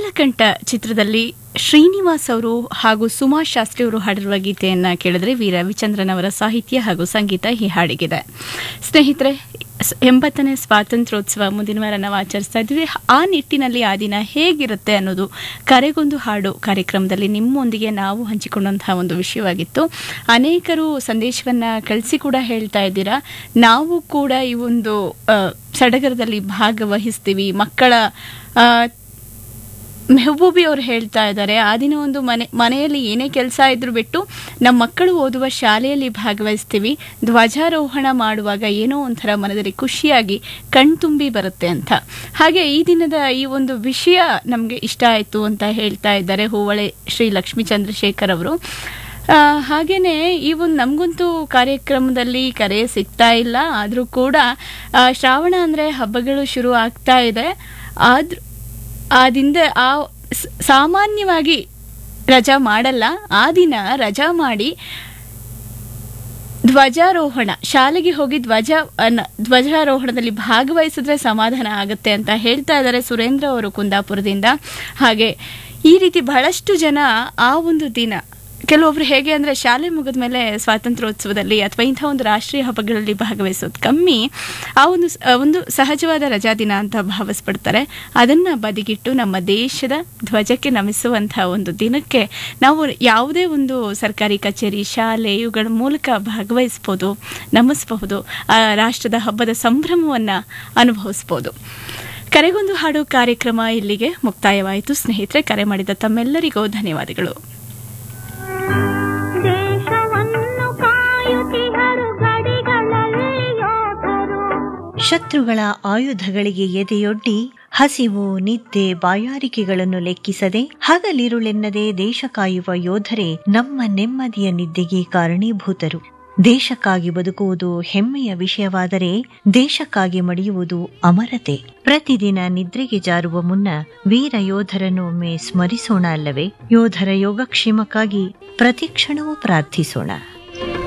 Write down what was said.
ನೀಲಕಂಠ ಚಿತ್ರದಲ್ಲಿ ಶ್ರೀನಿವಾಸ್ ಅವರು ಹಾಗೂ ಸುಮಾ ಶಾಸ್ತ್ರಿ ಅವರು ಹಾಡಿರುವ ಗೀತೆಯನ್ನ ಕೇಳಿದ್ರೆ ವಿ ರವಿಚಂದ್ರನ್ ಅವರ ಸಾಹಿತ್ಯ ಹಾಗೂ ಸಂಗೀತ ಈ ಹಾಡಿಗಿದೆ ಸ್ನೇಹಿತರೆ ಸ್- ಎಂಬತ್ತನೇ ಸ್ವಾತಂತ್ರ್ಯೋತ್ಸವ ಮುಂದಿನ ವಾರ ನಾವು ಆಚರಿಸ್ತಾ ಇದ್ವಿ ಆ ನಿಟ್ಟಿನಲ್ಲಿ ಆ ದಿನ ಹೇಗಿರುತ್ತೆ ಅನ್ನೋದು ಕರೆಗೊಂದು ಹಾಡು ಕಾರ್ಯಕ್ರಮದಲ್ಲಿ ನಿಮ್ಮೊಂದಿಗೆ ನಾವು ಹಂಚಿಕೊಂಡಂತಹ ಒಂದು ವಿಷಯವಾಗಿತ್ತು ಅನೇಕರು ಸಂದೇಶವನ್ನ ಕಳಿಸಿ ಕೂಡ ಹೇಳ್ತಾ ಇದ್ದೀರಾ ನಾವು ಕೂಡ ಈ ಒಂದು ಆ, ಸಡಗರದಲ್ಲಿ ಭಾಗವಹಿಸ್ತೀವಿ ಮಕ್ಕಳ ಆ, ಮೆಹಬೂಬಿ ಅವ್ರು ಹೇಳ್ತಾ ಇದ್ದಾರೆ ಆ ದಿನ ಒಂದು ಮನೆ ಮನೆಯಲ್ಲಿ ಏನೇ ಕೆಲಸ ಇದ್ರೂ ಬಿಟ್ಟು ನಮ್ಮ ಮಕ್ಕಳು ಓದುವ ಶಾಲೆಯಲ್ಲಿ ಭಾಗವಹಿಸ್ತೀವಿ ಧ್ವಜಾರೋಹಣ ಮಾಡುವಾಗ ಏನೋ ಒಂಥರ ಮನದಲ್ಲಿ ಖುಷಿಯಾಗಿ ಕಣ್ತುಂಬಿ ಬರುತ್ತೆ ಅಂತ ಹಾಗೆ ಈ ದಿನದ ಈ ಒಂದು ವಿಷಯ ನಮಗೆ ಇಷ್ಟ ಆಯಿತು ಅಂತ ಹೇಳ್ತಾ ಇದ್ದಾರೆ ಹೂವಳೆ ಶ್ರೀ ಲಕ್ಷ್ಮೀ ಚಂದ್ರಶೇಖರ್ ಅವರು ಆ, ಹಾಗೇನೆ ಈ ಒಂದು ನಮಗಂತೂ ಕಾರ್ಯಕ್ರಮದಲ್ಲಿ ಕರೆ ಸಿಗ್ತಾ ಇಲ್ಲ ಆದರೂ ಕೂಡ ಆ, ಶ್ರಾವಣ ಅಂದರೆ ಹಬ್ಬಗಳು ಶುರು ಆಗ್ತಾ ಇದೆ ಆದ್ರೂ ಆ ದಿನದ ಆ ಸ- ಸಾಮಾನ್ಯವಾಗಿ ರಜಾ ಮಾಡಲ್ಲ ಆ ದಿನ ರಜಾ ಮಾಡಿ ಧ್ವಜಾರೋಹಣ ಶಾಲೆಗೆ ಹೋಗಿ ಧ್ವಜ ಅನ್ನ- ಧ್ವಜಾರೋಹಣದಲ್ಲಿ ಭಾಗವಹಿಸಿದ್ರೆ ಸಮಾಧಾನ ಆಗುತ್ತೆ ಅಂತ ಹೇಳ್ತಾ ಇದ್ದಾರೆ ಸುರೇಂದ್ರ ಅವರು ಕುಂದಾಪುರದಿಂದ ಹಾಗೆ ಈ ರೀತಿ ಬಹಳಷ್ಟು ಜನ ಆ ಒಂದು ದಿನ ಕೆಲವೊಬ್ರು ಹೇಗೆ ಅಂದ್ರೆ ಶಾಲೆ ಮುಗಿದ ಮೇಲೆ ಸ್ವಾತಂತ್ರ್ಯೋತ್ಸವದಲ್ಲಿ ಅಥವಾ ಇಂಥ ಒಂದು ರಾಷ್ಟ್ರೀಯ ಹಬ್ಬಗಳಲ್ಲಿ ಭಾಗವಹಿಸೋದು ಕಮ್ಮಿ ಆ ಒಂದು ಸ- ಆ ಒಂದು ಸಹಜವಾದ ರಜಾ ದಿನ ಅಂತ ಭಾವಿಸ್ಬಿಡ್ತಾರೆ ಅದನ್ನ ಬದಿಗಿಟ್ಟು ನಮ್ಮ ದೇಶದ ಧ್ವಜಕ್ಕೆ ನಮಿಸುವಂತಹ ಒಂದು ದಿನಕ್ಕೆ ನಾವು ಯಾವುದೇ ಒಂದು ಸರ್ಕಾರಿ ಕಚೇರಿ ಶಾಲೆ ಇವುಗಳ ಮೂಲಕ ಭಾಗವಹಿಸ್ಬೋದು ನಮಿಸಬಹುದು ಆ ರಾಷ್ಟ್ರದ ಹಬ್ಬದ ಸಂಭ್ರಮವನ್ನ ಅನುಭವಿಸ್ಬೋದು ಕರೆಗೊಂದು ಹಾಡು ಕಾರ್ಯಕ್ರಮ ಇಲ್ಲಿಗೆ ಮುಕ್ತಾಯವಾಯಿತು ಸ್ನೇಹಿತರೆ ಕರೆ ಮಾಡಿದ ತಮ್ಮೆಲ್ಲರಿಗೂ ಧನ್ಯವಾದಗಳು ದೇಶವನ್ನು ಕಾಯುತ್ತಿಹರು ಗಡಿಗಳಲ್ಲಿ ಯೋಧರು ಶತ್ರುಗಳ ಆಯುಧಗಳಿಗೆ ಎದೆಯೊಡ್ಡಿ ಹಸಿವು ನಿದ್ದೆ ಬಾಯಾರಿಕೆಗಳನ್ನು ಲೆಕ್ಕಿಸದೆ ಹಗಲಿರುಳೆನ್ನದೆ ದೇಶ ಕಾಯುವ ಯೋಧರೇ ನಮ್ಮ ನೆಮ್ಮದಿಯ ನಿದ್ದೆಗೆ ಕಾರಣೀಭೂತರು ದೇಶಕ್ಕಾಗಿ ಬದುಕುವುದು ಹೆಮ್ಮೆಯ ವಿಷಯವಾದರೆ ದೇಶಕ್ಕಾಗಿ ಮಡಿಯುವುದು ಅಮರತೆ ಪ್ರತಿದಿನ ನಿದ್ರೆಗೆ ಜಾರುವ ಮುನ್ನ ವೀರ ಯೋಧರನ್ನು ಒಮ್ಮೆ ಸ್ಮರಿಸೋಣ ಅಲ್ಲವೇ ಯೋಧರ ಯೋಗಕ್ಷೇಮಕ್ಕಾಗಿ ಪ್ರತಿಕ್ಷಣವೂ ಪ್ರಾರ್ಥಿಸೋಣ